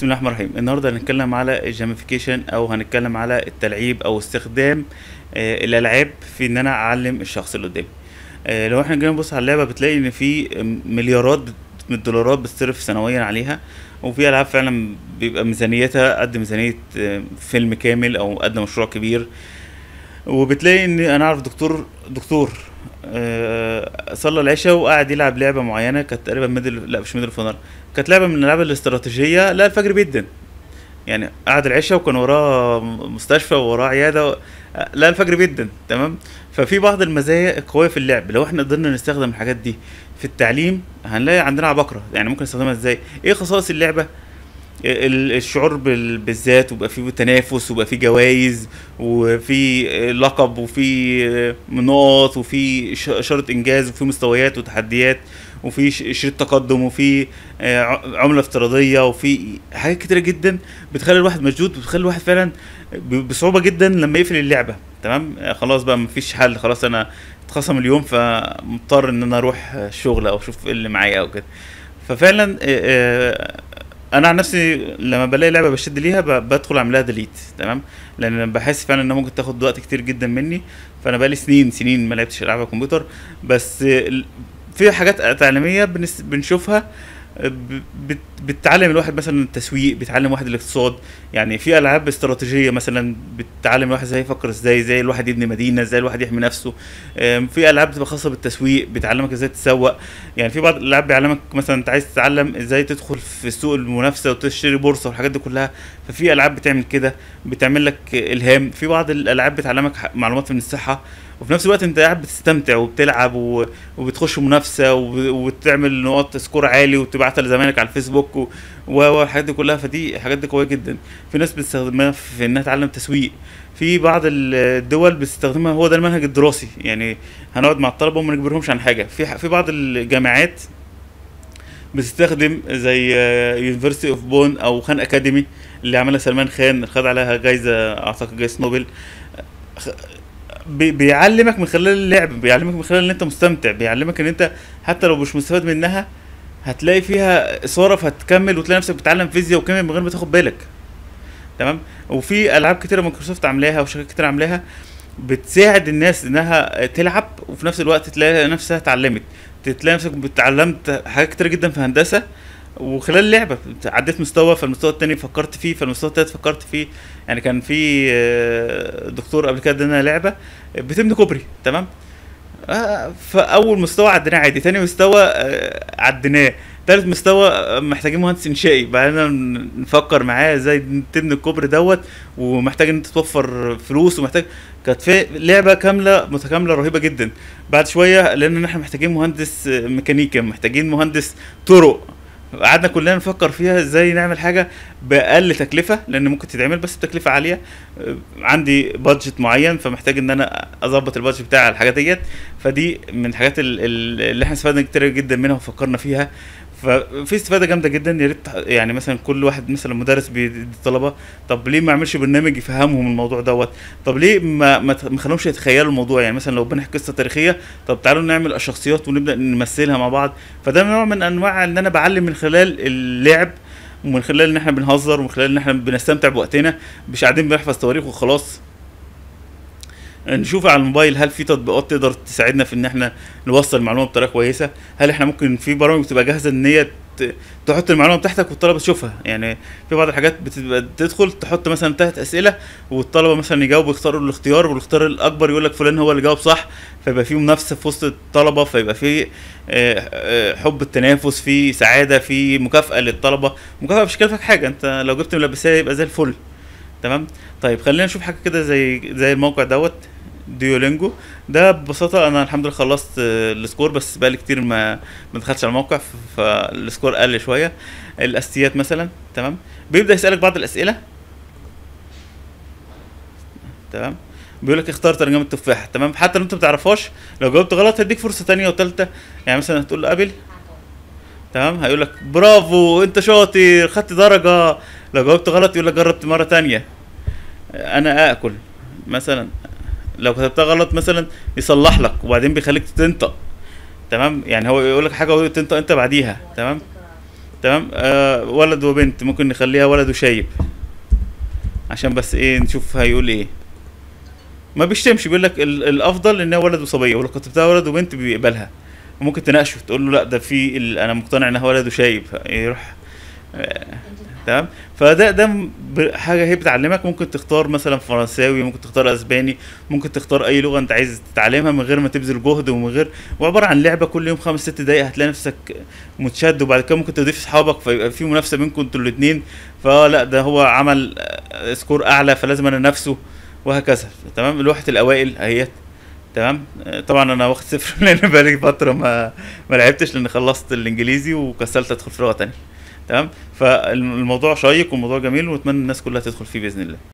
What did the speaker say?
بسم الله الرحمن الرحيم النهارده هنتكلم على الجيميفيكيشن او هنتكلم على التلعيب او استخدام آه، الالعاب في ان انا اعلم الشخص اللي قدامي آه، لو احنا جينا نبص على اللعبه بتلاقي ان في مليارات من الدولارات بتصرف سنويا عليها وفي العاب فعلا بيبقى ميزانيتها قد ميزانيه آه، فيلم كامل او قد مشروع كبير وبتلاقي ان انا اعرف دكتور دكتور آه، صلى العشاء وقعد يلعب لعبه معينه كانت تقريبا ميدل لا مش ميدل فونر كانت لعبه من الالعاب الاستراتيجيه لا الفجر بيدن يعني قعد العشاء وكان وراه مستشفى ووراه عياده و... لا الفجر بيدن تمام ففي بعض المزايا القويه في اللعب لو احنا قدرنا نستخدم الحاجات دي في التعليم هنلاقي عندنا عباقره يعني ممكن نستخدمها ازاي ايه خصائص اللعبه ال- الشعور بال- بالذات ويبقى فيه تنافس ويبقى فيه جوائز وفي لقب وفي نقط وفي ش- اشاره انجاز وفي مستويات وتحديات وفي ش- شريط تقدم وفي آه، ع- عمله افتراضيه وفي حاجات كتيره جدا بتخلي الواحد مشدود وبتخلي الواحد فعلا ب- بصعوبه جدا لما يقفل اللعبه تمام آه، خلاص بقى مفيش حل خلاص انا اتخصم اليوم فمضطر ان انا اروح الشغل او اشوف ايه اللي معايا او كده ففعلا آه، آه، انا عن نفسي لما بلاقي لعبه بشد ليها ب- بدخل اعملها ديليت تمام لان بحس فعلا انها ممكن تاخد وقت كتير جدا مني فانا بقالي سنين سنين ما لعبتش العاب على الكمبيوتر بس ال- في حاجات تعليميه بنس- بنشوفها ب- بت- بتعلم الواحد مثلا التسويق بتعلم واحد الاقتصاد يعني في العاب استراتيجيه مثلا بتعلم الواحد ازاي يفكر ازاي ازاي الواحد يبني مدينه ازاي الواحد يحمي نفسه أم، في العاب بتبقى خاصه بالتسويق بتعلمك ازاي تسوق يعني في بعض الالعاب بيعلمك مثلا انت عايز تتعلم ازاي تدخل في سوق المنافسه وتشتري بورصه والحاجات دي كلها ففي العاب بتعمل كده بتعمل لك الهام في بعض الالعاب بتعلمك ح- معلومات من الصحه وفي نفس الوقت انت قاعد بتستمتع وبتلعب و... وبتخش منافسه وب... وتعمل نقاط سكور عالي وتبعتها لزمايلك على الفيسبوك و... و- والحاجات دي كلها فدي الحاجات دي قويه جدا في ناس بتستخدمها في انها تعلم تسويق في بعض الدول بتستخدمها هو ده المنهج الدراسي يعني هنقعد مع الطلبه وما نجبرهمش عن حاجه في ح- في بعض الجامعات بتستخدم زي يونيفرسيتي اوف بون او خان اكاديمي اللي عملها سلمان خان اللي خد عليها جايزه اعتقد جايزه نوبل خ- بي- بيعلمك من خلال اللعب بيعلمك من خلال ان انت مستمتع بيعلمك ان انت حتى لو مش مستفاد منها هتلاقي فيها اثاره فهتكمل وتلاقي نفسك بتتعلم فيزياء وكيمياء من غير ما تاخد بالك تمام وفي العاب كتيره مايكروسوفت عاملاها وشركات كتير عاملاها بتساعد الناس انها تلعب وفي نفس الوقت تلاقي نفسها اتعلمت تلاقي نفسك اتعلمت حاجات كتير جدا في هندسه وخلال اللعبه عديت مستوى فالمستوى التاني فكرت فيه فالمستوى التالت فكرت فيه يعني كان في آه، دكتور قبل كده ادانا لعبه بتبني كوبري تمام آه، فاول مستوى عديناه عادي تاني مستوى آه، عديناه تالت مستوى آه، محتاجين مهندس انشائي بعدين نفكر معاه ازاي تبني الكوبري دوت ومحتاج ان انت توفر فلوس ومحتاج كانت في لعبه كامله متكامله رهيبه جدا بعد شويه لان احنا محتاجين مهندس آه، ميكانيكا محتاجين مهندس طرق قعدنا كلنا نفكر فيها ازاي نعمل حاجه باقل تكلفه لان ممكن تتعمل بس بتكلفه عاليه آه، عندي بادجت معين فمحتاج ان انا اظبط البادجت بتاع الحاجات ديت فدي من الحاجات ال- ال- اللي احنا استفدنا كتير جدا منها وفكرنا فيها ففي استفاده جامده جدا يا ريت يعني مثلا كل واحد مثلا مدرس بيدي الطلبه طب ليه ما اعملش برنامج يفهمهم الموضوع دوت طب ليه ما ما ت- ما خلوهمش يتخيلوا الموضوع يعني مثلا لو بنحكي قصه تاريخيه طب تعالوا نعمل الشخصيات ونبدا نمثلها مع بعض فده نوع من انواع ان انا بعلم من خلال اللعب ومن خلال ان احنا بنهزر ومن خلال ان احنا بنستمتع بوقتنا مش قاعدين بنحفظ تواريخ وخلاص نشوف على الموبايل هل في تطبيقات تقدر تساعدنا في ان احنا نوصل المعلومه بطريقه كويسه هل احنا ممكن في برامج بتبقى جاهزه ان هي ت- تحط المعلومه بتاعتك والطلبه تشوفها يعني في بعض الحاجات بتبقى تدخل تحط مثلا ثلاث اسئله والطلبه مثلا يجاوبوا يختاروا الاختيار والاختيار الاكبر يقول لك فلان هو اللي جاوب صح فيبقى في منافسه في وسط الطلبه فيبقى في آه، آه، حب التنافس في سعاده في مكافاه للطلبه مكافاه مش كلفك حاجه انت لو جبت ملبسيه يبقى زي الفل تمام طيب خلينا نشوف حاجه كده زي زي الموقع دوت ديولينجو ده ببساطه انا الحمد لله خلصت آه، السكور بس بقالي كتير ما ما دخلتش على الموقع ف- فالسكور قل شويه الاساسيات مثلا تمام بيبدا يسالك بعض الاسئله تمام بيقول لك اختار ترجمه التفاحه تمام حتى لو انت ما بتعرفهاش لو جاوبت غلط هيديك فرصه تانية وتالتة يعني مثلا هتقول له قابل تمام هيقول لك برافو انت شاطر خدت درجه لو جاوبت غلط يقول لك جربت مره تانية انا اكل مثلا لو كتبتها غلط مثلا يصلح لك وبعدين بيخليك تنطق تمام يعني هو يقول لك حاجه وتنطق انت بعديها تمام تمام آه ولد وبنت ممكن نخليها ولد وشايب عشان بس ايه نشوف هيقول ايه ما بيشتمش بيقول لك ال- الافضل انها ولد وصبيه ولو كتبتها ولد وبنت بيقبلها وممكن تناقشه تقول له لا ده في ال- انا مقتنع انها ولد وشايب يروح آه، تمام فده ده م- ب- حاجه هي بتعلمك ممكن تختار مثلا فرنساوي ممكن تختار اسباني ممكن تختار اي لغه انت عايز تتعلمها من غير ما تبذل جهد ومن غير وعباره عن لعبه كل يوم خمس ست دقايق هتلاقي نفسك متشد وبعد كده ممكن تضيف اصحابك فيبقى في منافسه بينكم انتوا الاثنين فلا ده هو عمل آه، سكور اعلى فلازم انا نفسه وهكذا تمام لوحه الاوائل اهيت تمام آه، طبعا انا واخد صفر لان بقالي فتره ما ما لعبتش لان خلصت الانجليزي وكسلت ادخل في لغه تانية تمام فالموضوع شيق وموضوع جميل واتمنى الناس كلها تدخل فيه باذن الله